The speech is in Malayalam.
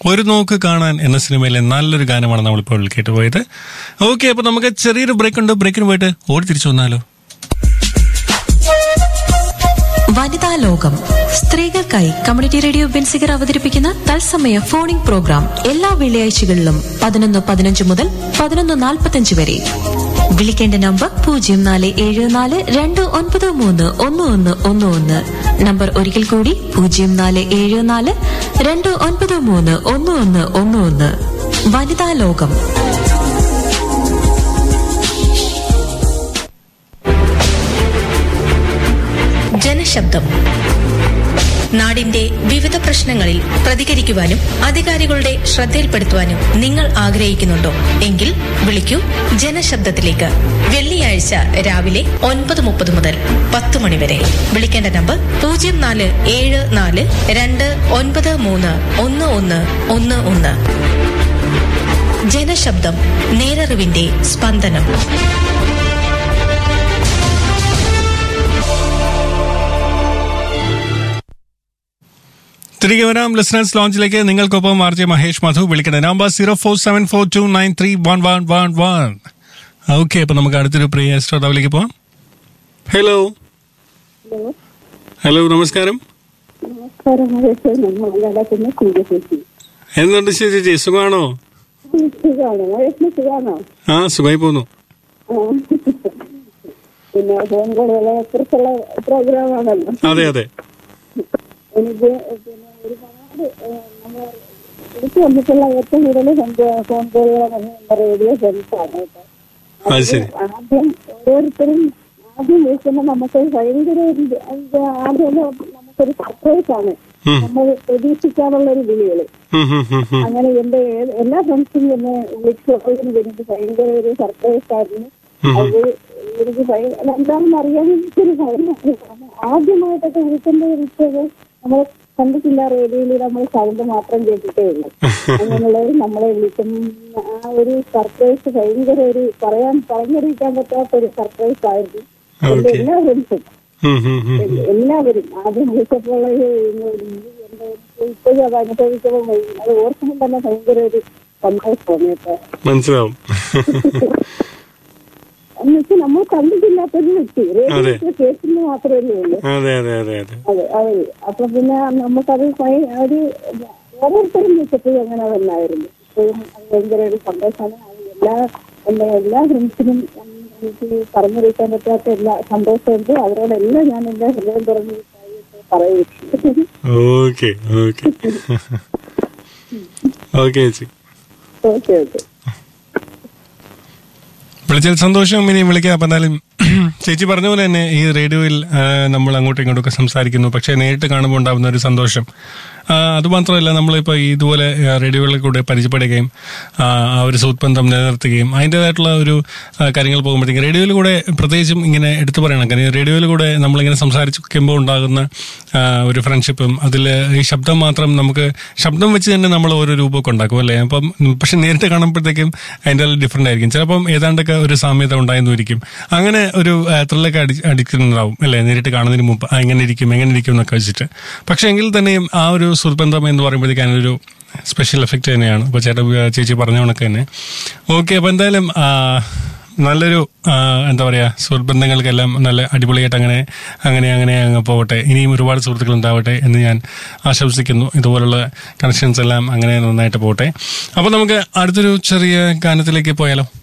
ഒരു നോക്ക് കാണാൻ എന്ന സിനിമയിലെ നല്ലൊരു ഗാനമാണ് നമ്മളിപ്പോൾ കേട്ടുപോയത് ഓക്കെ അപ്പൊ നമുക്ക് ചെറിയൊരു ബ്രേക്ക് ഉണ്ട് ബ്രേക്കിന് പോയിട്ട് ഓടി തിരിച്ചു വന്നാലോ വനിതാ ലോകം സ്ത്രീകൾക്കായി കമ്മ്യൂണിറ്റി റേഡിയോ ബെൻസിഗർ അവതരിപ്പിക്കുന്ന തത്സമയ ഫോണിംഗ് പ്രോഗ്രാം എല്ലാ വെള്ളിയാഴ്ചകളിലും പതിനൊന്ന് പതിനഞ്ച് മുതൽ പതിനൊന്ന് നാൽപ്പത്തഞ്ച് വരെ വിളിക്കേണ്ട നമ്പർ പൂജ്യം നാല് ഏഴ് നാല് രണ്ട് ഒൻപത് മൂന്ന് ഒന്ന് ഒന്ന് ഒന്ന് ഒന്ന് നമ്പർ ഒരിക്കൽ കൂടി പൂജ്യം നാല് ഏഴ് നാല് രണ്ട് ഒൻപത് മൂന്ന് ഒന്ന് ഒന്ന് ഒന്ന് ഒന്ന് വനിതാ ലോകം ജനശബ്ദം നാടിന്റെ വിവിധ പ്രശ്നങ്ങളിൽ പ്രതികരിക്കുവാനും അധികാരികളുടെ ശ്രദ്ധയിൽപ്പെടുത്തുവാനും നിങ്ങൾ ആഗ്രഹിക്കുന്നുണ്ടോ എങ്കിൽ വിളിക്കൂ ജനശബ്ദത്തിലേക്ക് വെള്ളിയാഴ്ച രാവിലെ ഒൻപത് മുപ്പത് മുതൽ പത്ത് മണിവരെ വിളിക്കേണ്ട നമ്പർ പൂജ്യം നാല് ഏഴ് നാല് രണ്ട് ഒൻപത് മൂന്ന് ഒന്ന് ഒന്ന് ഒന്ന് ഒന്ന് ജനശബ്ദം നേരറിവിന്റെ സ്പന്ദനം തിരികെ വരാം ലിസണേഴ്സ് ലോഞ്ചിലേക്ക് നിങ്ങൾക്കൊപ്പം ആർ ജെ മഹേഷ് മധു വിളിക്കണേ number zero four seven four two nine three one one one one okay അപ്പൊ നമുക്ക് അടുത്തൊരു പ്രിയ ശ്രോതാവിലേക്ക് പോവാം ഹലോ ഹലോ നമസ്കാരം നമസ്കാരം മഹേഷ് നമ്മൾ നടക്കുന്ന കുഞ്ചേച്ചി എന്തുണ്ട് ചേച്ചി സുഖമാണോ സുഖാണോ മഹേഷിന് സുഖാണോ ആ സുഖമായി പോന്നു ആ. പിന്നെ ഫോൺ കോളുകളെ കുറിച്ചുള്ള പ്രോഗ്രാമാണല്ലോ അതെ അതെ എനിക്ക് പിന്നെ ഒരുപാട് ഏഹ്, നമ്മൾ എനിക്ക് വന്നിട്ടുള്ള ഏറ്റവും കൂടുതൽ സംഭവ- ഫോൺ കോളുകൾ റേഡിയോ സെൻസാണ് കേട്ടോ അത് ശരി ആദ്യം ഓരോരുത്തരും ആദ്യം വിളിക്കുമ്പോൾ നമുക്ക് ഭയങ്കര ഒരു ഇത് ഇത് ആദ്യം നമുക്കൊരു സർപ്രൈസ് ആണ് ഉം. നമ്മൾ പ്രതീക്ഷിക്കാനുള്ള ഒരു വിളികള് ഉം, ഉം, ഉം, ഉം. അങ്ങനെ എന്റെ ഏ- എല്ലാ ഫ്രണ്ട്സും എന്നെ വിളിച്ചതിന് എനിക്ക് ഭയങ്കര ഒരു സർപ്രൈസ് ആയിരുന്നു അത് എനിക്ക് ഭയ- അത് എന്താണെന്ന് അറിയാൻ എനിക്കൊരു ഭയമായിരുന്നു കാരണം ആദ്യമായിട്ടൊക്കെ വിളിക്കേണ്ട വിളിച്ചത് നമ്മൾ കണ്ടിട്ടില്ല റേഡിയോയിൽ നമ്മൾ സൗണ്ട് മാത്രം കേട്ടിട്ടേ ഉള്ളൂ അങ്ങനെയുള്ളത് നമ്മളെ വിളിക്കുന്ന ആ ഒരു സർപ്രൈസ് ഭയങ്കര ഒരു പറയാൻ പറഞ്ഞറിയിക്കാൻ പറ്റാത്ത ഒരു സർപ്രൈസ് ആയിരുന്നു എന്റെ Okay. എല്ലാ ഫ്രണ്ട്സും ഉം, ഉം, ഉം, ഉം. എല്ലാവരും ആദ്യം വിളിച്ചപ്പോൾ ഇപ്പോഴും അത് അനുഭവിച്ചപ്പോൾ ഭയ- അത് ഓർക്കുമ്പോൾ തന്നെ ഭയങ്കര ഒരു സന്തോഷം തോന്നിയിട്ട് മനസ്സിലാവും എന്നുവെച്ചാൽ നമ്മൾ കണ്ടിട്ടില്ലാത്തൊരു വ്യക്തി അതെ. റേഡിയോ കേൾക്കുന്ന മാത്രമല്ലേ ഉള്ളൂ അതെ അതെ അതെ അതെ അതെ അതെ അപ്പൊ പിന്നെ നമുക്കത് ഭയ- ഒരു ഓരോരുത്തരും വിളിച്ചപ്പോഴും അങ്ങനെ തന്നെയായിരുന്നു ഇപ്പോഴും അത് ഭയങ്കര ഒരു സന്തോഷമാണ് അത് എല്ലാ എന്റെ എല്ലാ ഫ്രണ്ട്സിനും എനിക്ക് പറഞ്ഞറിയിക്കാൻ പറ്റാത്ത എല്ലാ സന്തോഷമുണ്ട് അവരോടെല്ലാം ഞാൻ എന്റെ ഹൃദയം തുറന്ന് പറയും ഓക്കെ ഓക്കെ ഓക്കെ ചേച്ചി ഓക്കെ ഓക്കെ വിളിച്ചാൽ സന്തോഷം ഇനി വിളിക്കാം അപ്പൊ എന്തായാലും ചേച്ചി പറഞ്ഞ പോലെ തന്നെ ഈ റേഡിയോയിൽ ആ, നമ്മൾ അങ്ങോട്ടും ഇങ്ങോട്ടും ഒക്കെ സംസാരിക്കുന്നു പക്ഷെ നേരിട്ട് കാണുമ്പോൾ ഉണ്ടാകുന്ന ഒരു സന്തോഷം ആ, അതുമാത്രമല്ല നമ്മളിപ്പോൾ ഈ ഇതുപോലെ ആ, റേഡിയോകളിൽ കൂടെ പരിചയപ്പെടുകയും ആ, ആ ഒരു സുഹൃത്ബന്ധം നിലനിർത്തുകയും അതിൻ്റെതായിട്ടുള്ള ഒരു ആ, കാര്യങ്ങൾ പോകുമ്പോഴത്തേക്കും റേഡിയോയിൽ കൂടെ പ്രത്യേകിച്ചും ഇങ്ങനെ എടുത്തു പറയണം കാര്യം റേഡിയോയിൽ കൂടെ നമ്മളിങ്ങനെ സംസാരിക്കുമ്പോൾ ഉണ്ടാകുന്ന ആ, ഒരു ഫ്രണ്ട്ഷിപ്പും അതിൽ ഈ ശബ്ദം മാത്രം നമുക്ക് ശബ്ദം വെച്ച് തന്നെ നമ്മൾ ഓരോ രൂപമൊക്കെ ഉണ്ടാക്കും അല്ലേ അപ്പം ഉം, പക്ഷെ നേരിട്ട് കാണുമ്പോഴത്തേക്കും അതിൻ്റെ ഡിഫറെൻ്റ് ആയിരിക്കും ചിലപ്പം ഏതാണ്ടൊക്കെ ഒരു സാമ്യത ഉണ്ടായെന്നിരിക്കും അങ്ങനെ ഒരു ത്രില്ലൊക്കെ അടി അടിക്കുന്നുണ്ടാവും അല്ലേ നേരിട്ട് കാണുന്നതിന് മുമ്പ് ആ, എങ്ങനെ ഇരിക്കും എങ്ങനെ ഇരിക്കും എന്നൊക്കെ വെച്ചിട്ട് പക്ഷെ എങ്കിൽ തന്നെയും ആ ഒരു സുഹൃബന്ധം എന്ന് പറയുമ്പോഴത്തേക്ക് അതിനൊരു സ്പെഷ്യൽ എഫക്റ്റ് തന്നെയാണ് ഇപ്പോൾ ചേട്ടൻ ആ, ചേച്ചി പറഞ്ഞ കണക്ക് തന്നെ ഓക്കെ അപ്പോൾ എന്തായാലും ആ, നല്ലൊരു ആ, എന്താ പറയുക സുഹൃബന്ധങ്ങൾക്കെല്ലാം നല്ല അടിപൊളിയായിട്ട് അങ്ങനെ അങ്ങനെ അങ്ങനെ അങ്ങ് പോകട്ടെ ഇനിയും ഒരുപാട് സുഹൃത്തുക്കൾ ഉണ്ടാവട്ടെ എന്ന് ഞാൻ ആശംസിക്കുന്നു ഇതുപോലുള്ള കണക്ഷൻസ് എല്ലാം അങ്ങനെ നന്നായിട്ട് പോകട്ടെ അപ്പോൾ നമുക്ക് അടുത്തൊരു ചെറിയ ഗാനത്തിലേക്ക് പോയാലോ